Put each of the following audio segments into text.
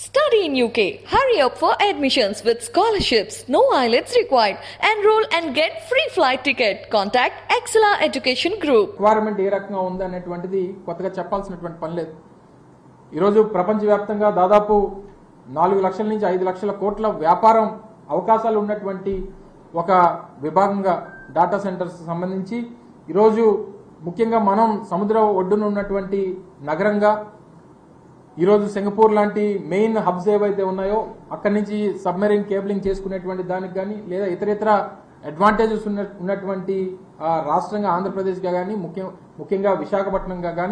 Study in UK. Hurry up for admissions with scholarships. No IELTS required. Enroll and get free flight ticket. Contact Excella Education Group. Requirement ఏ రకంగా ఉంది అనేటువంటిది కొత్తగా చెప్పాల్సినటువంటి పని లేదు ఈరోజు ప్రపంచవ్యాప్తంగా దాదాపు నాలుగు లక్షల నుంచి ఐదు లక్షల కోట్ల వ్యాపారం అవకాశాలు ఉన్నటువంటి ఒక విభాగంగా డాటా సెంటర్స్ సంబంధించి ఈరోజు ముఖ్యంగా మనం సముద్ర ఒడ్డున ఉన్నటువంటి నగరంగా ఈరోజు సింగపూర్ లాంటి మెయిన్ హబ్స్ ఏవైతే ఉన్నాయో అక్కడి నుంచి సబ్మెరీన్ కేబులింగ్ చేసుకునేటువంటి దానికి కానీ లేదా ఇతర ఇతర అడ్వాంటేజెస్ ఉన్న ఉన్నటువంటి ఆ, రాష్ట్రంగా ఆంధ్రప్రదేశ్గా కానీ ముఖ్య ముఖ్యంగా విశాఖపట్నంగా కానీ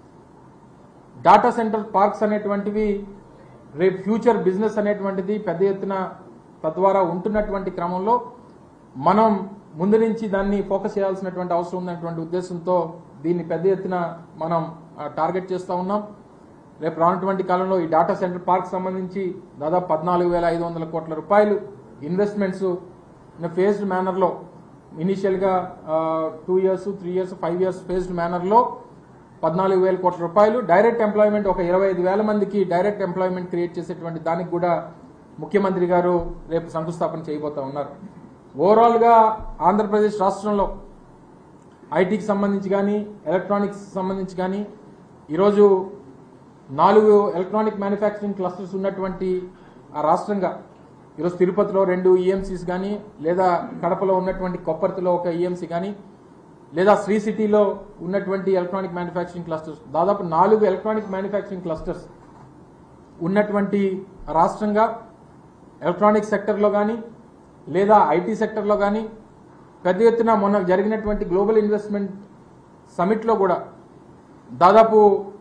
డాటా సెంటర్ పార్క్స్ అనేటువంటివి రేపు ఫ్యూచర్ బిజినెస్ అనేటువంటిది పెద్ద ఎత్తున తద్వారా ఉంటున్నటువంటి క్రమంలో మనం ముందు నుంచి దాన్ని ఫోకస్ చేయాల్సినటువంటి అవసరం ఉన్నటువంటి ఉద్దేశంతో దీన్ని పెద్ద ఎత్తున మనం ఆ, టార్గెట్ చేస్తూ ఉన్నాం రేపు రానటువంటి కాలంలో ఈ డాటా సెంటర్ పార్క్ సంబంధించి దాదాపు పద్నాలుగు వేల ఐదు వందల కోట్ల రూపాయలు ఇన్వెస్ట్మెంట్స్ ఇన్ ఫేజ్డ్ మేనర్లో ఇనీషియల్గా two years three years five years phased మేనర్లో పద్నాలుగు వేల కోట్ల రూపాయలు డైరెక్ట్ ఎంప్లాయ్మెంట్ ఒక ఇరవై ఐదు వేల మందికి డైరెక్ట్ ఎంప్లాయ్మెంట్ క్రియేట్ చేసేటువంటి దానికి కూడా ముఖ్యమంత్రి గారు రేపు శంకుస్థాపన చేయబోతా ఉన్నారు ఓవరాల్గా ఆంధ్రప్రదేశ్ రాష్ట్రంలో ఐటీకి సంబంధించి కానీ ఎలక్ట్రానిక్స్ సంబంధించి కానీ ఈరోజు నాలుగు ఎలక్ట్రానిక్ మ్యానుఫ్యాక్చరింగ్ క్లస్టర్స్ ఉన్నటువంటి ఆ రాష్ట్రంగా ఈరోజు తిరుపతిలో రెండు ఈఎంసీస్ కానీ లేదా కడపలో ఉన్నటువంటి కొప్పర్తిలో ఒక ఈఎంసీ కానీ లేదా శ్రీ సిటీలో ఉన్నటువంటి ఎలక్ట్రానిక్ మ్యానుఫ్యాక్చరింగ్ క్లస్టర్స్ దాదాపు నాలుగు ఎలక్ట్రానిక్ మ్యానుఫ్యాక్చరింగ్ క్లస్టర్స్ ఉన్నటువంటి రాష్ట్రంగా ఎలక్ట్రానిక్ సెక్టర్లో కానీ లేదా ఐటీ సెక్టర్లో కానీ పెద్ద ఎత్తున మొన్న జరిగినటువంటి గ్లోబల్ ఇన్వెస్ట్మెంట్ సమిట్లో కూడా దాదాపు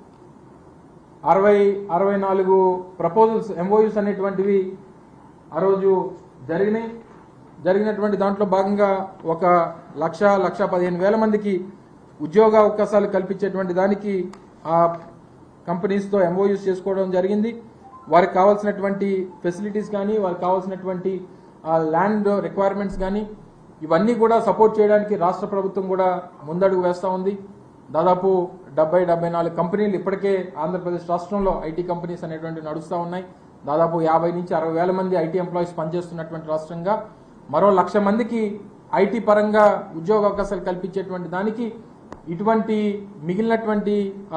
అరవై అరవై నాలుగు ప్రపోజల్స్ ఎంఓయూస్ అనేటువంటివి ఆ రోజు జరిగినాయి జరిగినటువంటి దాంట్లో భాగంగా ఒక లక్ష లక్ష పదిహేను వేల మందికి ఉద్యోగ అవకాశాలు కల్పించేటువంటి దానికి ఆ కంపెనీస్తో ఎంఓయూస్ చేసుకోవడం జరిగింది వారికి కావాల్సినటువంటి ఫెసిలిటీస్ కానీ వారికి కావాల్సినటువంటి ల్యాండ్ రిక్వైర్మెంట్స్ కానీ ఇవన్నీ కూడా సపోర్ట్ చేయడానికి రాష్ట్ర ప్రభుత్వం కూడా ముందడుగు వేస్తూ ఉంది దాదాపు డెబ్బై డెబ్బై నాలుగు కంపెనీలు ఇప్పటికే ఆంధ్రప్రదేశ్ రాష్ట్రంలో ఐటీ కంపెనీస్ అనేటువంటివి నడుస్తూ ఉన్నాయి దాదాపు యాభై నుంచి అరవై వేల మంది ఐటీ ఎంప్లాయీస్ పనిచేస్తున్నటువంటి రాష్ట్రంగా మరో లక్ష మందికి ఐటీ పరంగా ఉద్యోగ అవకాశాలు కల్పించేటువంటి దానికి ఇటువంటి మిగిలినటువంటి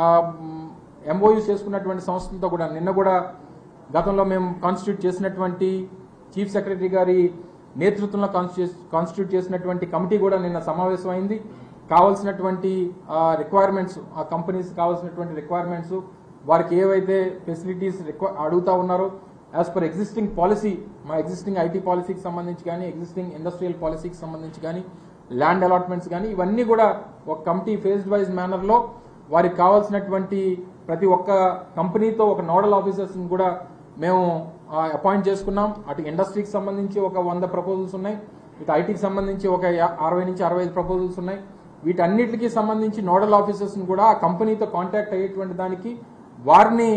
ఎంఓయూస్ చేసుకున్నటువంటి సంస్థలతో కూడా నిన్న కూడా గతంలో మేము కాన్స్టిట్యూట్ చేసినటువంటి చీఫ్ సెక్రటరీ గారి నేతృత్వంలో కాన్స్టిట్యూట్ చేసినటువంటి కమిటీ కూడా నిన్న సమావేశమైంది కావాల్సినటువంటి రిక్వైర్మెంట్స్ ఆ కంపెనీస్ కావాల్సినటువంటి రిక్వైర్మెంట్స్ వారికి ఏవైతే ఫెసిలిటీస్ అడుగుతా ఉన్నారో యాజ్ పర్ ఎగ్జిస్టింగ్ పాలసీ మా ఎగ్జిస్టింగ్ ఐటీ పాలసీకి సంబంధించి కానీ ఎగ్జిస్టింగ్ ఇండస్ట్రియల్ పాలసీకి సంబంధించి కానీ ల్యాండ్ అలాట్మెంట్స్ కానీ ఇవన్నీ కూడా ఒక కమిటీ ఫేజ్డ్ వైజ్ మేనర్లో వారికి కావాల్సినటువంటి ప్రతి ఒక్క కంపెనీతో ఒక నోడల్ ఆఫీసర్స్ని కూడా మేము అపాయింట్ చేసుకున్నాం అటు ఇండస్ట్రీకి సంబంధించి ఒక వంద ప్రపోజల్స్ ఉన్నాయి ఇటు ఐటీకి సంబంధించి ఒక యా- అరవై నుంచి అరవై ఐదు ప్రపోజల్స్ ఉన్నాయి వీటన్నిటికీ సంబంధించి నోడల్ ఆఫీసర్స్ని కూడా ఆ కంపెనీతో కాంటాక్ట్ అయ్యేటువంటి దానికి వారిని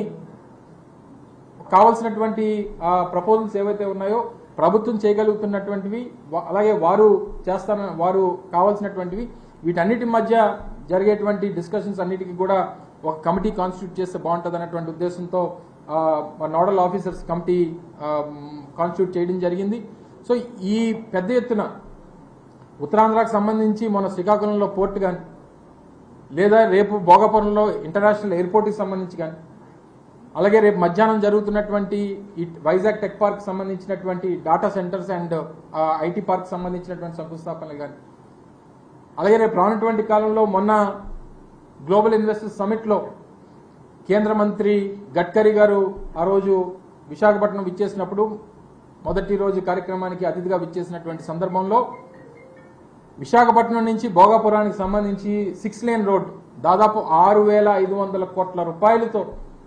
కావాల్సినటువంటి ప్రపోజల్స్ ఏవైతే ఉన్నాయో ప్రభుత్వం చేయగలుగుతున్నటువంటివి వా- అలాగే వారు చేస్తాన వారు కావాల్సినటువంటివి వీటన్నిటి మధ్య జరిగేటువంటి డిస్కషన్స్ అన్నిటికీ కూడా ఒక కమిటీ కాన్స్టిట్యూట్ చేస్తే బాగుంటుంది అన్నటువంటి ఉద్దేశంతో ఆ, మా నోడల్ ఆఫీసర్స్ కమిటీ కాన్స్టిట్యూట్ చేయడం జరిగింది సో ఈ పెద్ద ఎత్తున ఉత్తరాంధ్రకు సంబంధించి మన శ్రీకాకుళంలో పోర్ట్ కానీ లేదా రేపు భోగపురంలో ఇంటర్నేషనల్ ఎయిర్పోర్ట్కి సంబంధించి కానీ అలాగే రేపు మధ్యాహ్నం జరుగుతున్నటువంటి ఈ వైజాగ్ టెక్ పార్క్ సంబంధించినటువంటి data centres and IT park సంబంధించినటువంటి శంకుస్థాపనలు కానీ అలాగే రేపు రానటువంటి కాలంలో మొన్న గ్లోబల్ ఇన్వెస్టర్స్ సమిట్లో కేంద్ర మంత్రి గడ్కరీ గారు ఆ రోజు విశాఖపట్నం విచ్చేసినప్పుడు మొదటి రోజు కార్యక్రమానికి అతిథిగా విచ్చేసినటువంటి సందర్భంలో విశాఖపట్నం నుంచి భోగాపురానికి సంబంధించి సిక్స్ లేన్ రోడ్ దాదాపు ఆరు వేల ఐదు వందల కోట్ల రూపాయలతో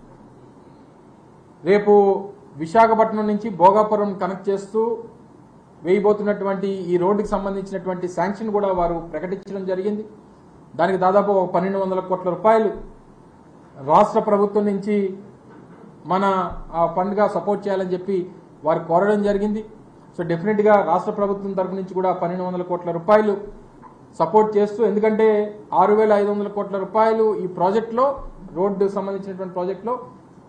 రేపు విశాఖపట్నం నుంచి భోగాపురం కనెక్ట్ చేస్తూ వేయబోతున్నటువంటి ఈ రోడ్డుకి సంబంధించినటువంటి శాంక్షన్ కూడా వారు ప్రకటించడం జరిగింది దానికి దాదాపు ఒక పన్నెండు వందల కోట్ల రూపాయలు రాష్ట్ర ప్రభుత్వం నుంచి మన ఆ ఫండ్గా సపోర్ట్ చేయాలని చెప్పి వారు కోరడం జరిగింది సో డెఫినెట్గా రాష్ట్ర ప్రభుత్వం తరపు నుంచి కూడా పన్నెండు వందల కోట్ల రూపాయలు సపోర్ట్ చేస్తూ ఎందుకంటే ఆరు వేల ఐదు వందల కోట్ల రూపాయలు ఈ ప్రాజెక్ట్లో రోడ్డు సంబంధించినటువంటి ప్రాజెక్ట్లో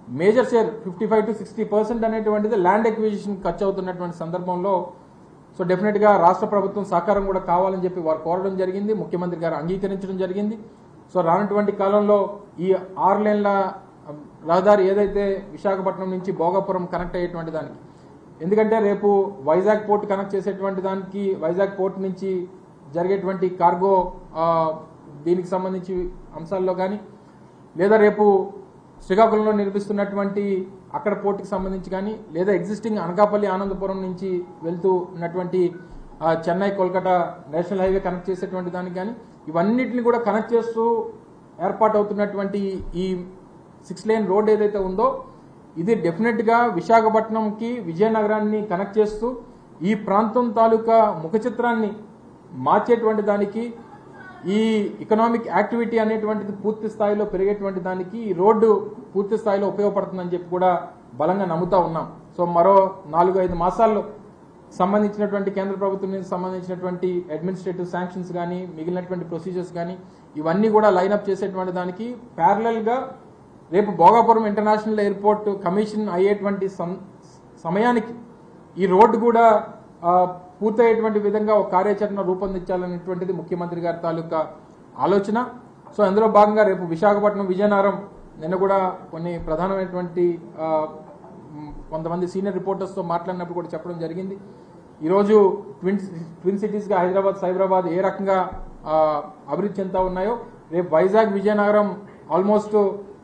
major share fifty five to sixty percent అనేటువంటిది ల్యాండ్ ఎక్విజిషన్ ఖర్చు అవుతున్నటువంటి సందర్భంలో సో డెఫినెట్ గా రాష్ట్ర ప్రభుత్వం సహకారం కూడా కావాలని చెప్పి వారు కోరడం జరిగింది ముఖ్యమంత్రి గారు అంగీకరించడం జరిగింది సో రానటువంటి కాలంలో ఈ ఆరు లేన్ల రహదారి ఏదైతే విశాఖపట్నం నుంచి భోగాపురం కనెక్ట్ అయ్యేటువంటి దానికి ఎందుకంటే రేపు వైజాగ్ పోర్ట్ కనెక్ట్ చేసేటువంటి దానికి వైజాగ్ పోర్ట్ నుంచి జరిగేటువంటి కార్గో ఆ, దీనికి సంబంధించి అంశాల్లో కానీ లేదా రేపు శ్రీకాకుళంలో నిర్మిస్తున్నటువంటి అక్కడ పోర్టుకి సంబంధించి కానీ లేదా ఎగ్జిస్టింగ్ అనకాపల్లి ఆనందపురం నుంచి వెళ్తూ ఉన్నటువంటి ఆ, Chennai Kolkata national highway connect చేసేటువంటి దానికి కానీ ఇవన్నిటిని కూడా కనెక్ట్ చేస్తూ ఏర్పాటు అవుతున్నటువంటి ఈ సిక్స్ లేన్ రోడ్ ఏదైతే ఉందో ఇది డెఫినెట్ గా విశాఖపట్నంకి విజయనగరాన్ని కనెక్ట్ చేస్తూ ఈ ప్రాంతం తాలూకా ముఖ చిత్రాన్ని మార్చేటువంటి దానికి ఈ ఎకనామిక్ యాక్టివిటీ అనేటువంటిది పూర్తి స్థాయిలో పెరిగేటువంటి దానికి ఈ రోడ్డు పూర్తి స్థాయిలో ఉపయోగపడుతుందని చెప్పి కూడా బలంగా నమ్ముతా ఉన్నాం సో మరో నాలుగు ఐదు మాసాల్లో సంబంధించినటువంటి కేంద్ర ప్రభుత్వం నుంచి సంబంధించినటువంటి అడ్మినిస్ట్రేటివ్ శాంక్షన్స్ కానీ మిగిలినటువంటి ప్రొసీజర్స్ కానీ ఇవన్నీ కూడా లైన్అప్ చేసేటువంటి దానికి ప్యారలల్ గా రేపు భోగాపురం ఇంటర్నేషనల్ ఎయిర్పోర్ట్ కమిషన్ అయ్యేటువంటి సం- సమయానికి ఈ రోడ్డు కూడా ఆ, పూర్తయ్యేటువంటి విధంగా ఒక కార్యాచరణ రూపొందించాలనేటువంటిది ముఖ్యమంత్రి గారి తాలూకా ఆలోచన సో అందులో భాగంగా రేపు విశాఖపట్నం విజయనగరం నిన్న కూడా కొన్ని ప్రధానమైనటువంటి ఆ, మ్, కొంతమంది సీనియర్ రిపోర్టర్స్తో మాట్లాడినప్పుడు కూడా చెప్పడం జరిగింది ఈరోజు ట్విన్ ట్విన్ సిటీస్గా హైదరాబాద్ సైబరాబాద్ ఏ రకంగా ఆ, అభివృద్ధి చెందుతా ఉన్నాయో రేపు వైజాగ్ విజయనగరం ఆల్మోస్ట్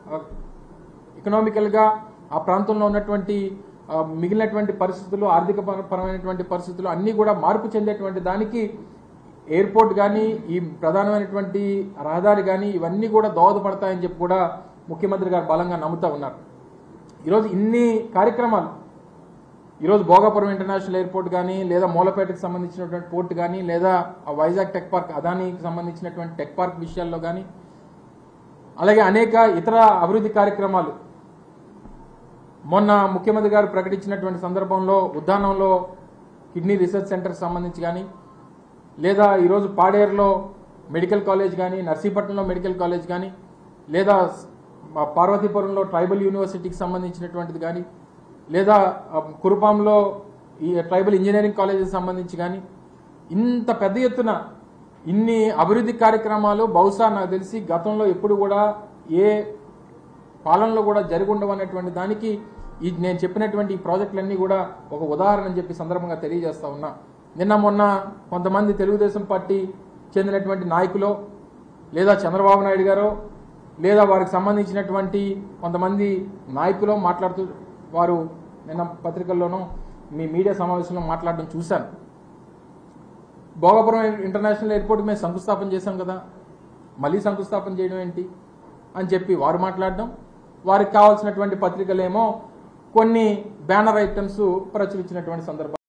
ఎకనామికల్ గా ఆ ప్రాంతంలో ఉన్నటువంటి ఆ, మిగిలినటువంటి పరిస్థితులు ఆర్థిక పర- పరమైనటువంటి పరిస్థితులు అన్ని కూడా మార్పు చెందేటువంటి దానికి ఎయిర్పోర్ట్ కానీ ఈ ప్రధానమైనటువంటి రహదారి కానీ ఇవన్నీ కూడా దోహదపడతాయని చెప్పి కూడా ముఖ్యమంత్రి గారు బలంగా నమ్ముతా ఉన్నారు ఈరోజు ఇన్ని కార్యక్రమాలు ఈరోజు భోగాపురం ఇంటర్నేషనల్ ఎయిర్పోర్ట్ కానీ లేదా మూలపేటకు సంబంధించినటువంటి పోర్ట్ కానీ లేదా ఆ వైజాగ్ టెక్ పార్క్ అదానికి సంబంధించినటువంటి టెక్ పార్క్ విషయాల్లో కానీ అలాగే అనేక ఇతర అభివృద్ధి కార్యక్రమాలు మొన్న ముఖ్యమంత్రి గారు ప్రకటించినటువంటి సందర్భంలో ఉద్దానంలో కిడ్నీ రీసెర్చ్ సెంటర్ సంబంధించి కానీ లేదా ఈరోజు పాడేరులో మెడికల్ కాలేజ్ కానీ నర్సీపట్నంలో మెడికల్ కాలేజ్ కానీ లేదా మా పార్వతీపురంలో ట్రైబల్ యూనివర్సిటీకి సంబంధించినటువంటిది కానీ లేదా ఆ, కురుపాంలో ఈ ట్రైబల్ ఇంజనీరింగ్ కాలేజీకి సంబంధించి కానీ ఇంత పెద్ద ఎత్తున ఇన్ని అభివృద్ధి కార్యక్రమాలు బహుశా నాకు తెలిసి గతంలో ఎప్పుడు కూడా ఏ పాలనలో కూడా జరుగుండవు అనేటువంటి దానికి ఈ నేను చెప్పినటువంటి ఈ ప్రాజెక్టులన్నీ కూడా ఒక ఉదాహరణ అని చెప్పి సందర్భంగా తెలియజేస్తా ఉన్నా నిన్న మొన్న కొంతమంది తెలుగుదేశం పార్టీ చెందినటువంటి నాయకులు లేదా చంద్రబాబు నాయుడు గారో లేదా వారికి సంబంధించినటువంటి కొంతమంది నాయకులు మాట్లాడుతూ వారు నిన్న పత్రికల్లోనూ మీ మీడియా సమావేశంలో మాట్లాడడం చూశాను భోగాపురం ఇంటర్నేషనల్ ఎయిర్పోర్ట్ మేము శంకుస్థాపన చేశాం కదా మళ్ళీ శంకుస్థాపన చేయడం ఏంటి అని చెప్పి వారు మాట్లాడడం వారికి కావాల్సినటువంటి పత్రికలేమో కొన్ని బ్యానర్ ఐటమ్స్ ప్రచురించినటువంటి సందర్భం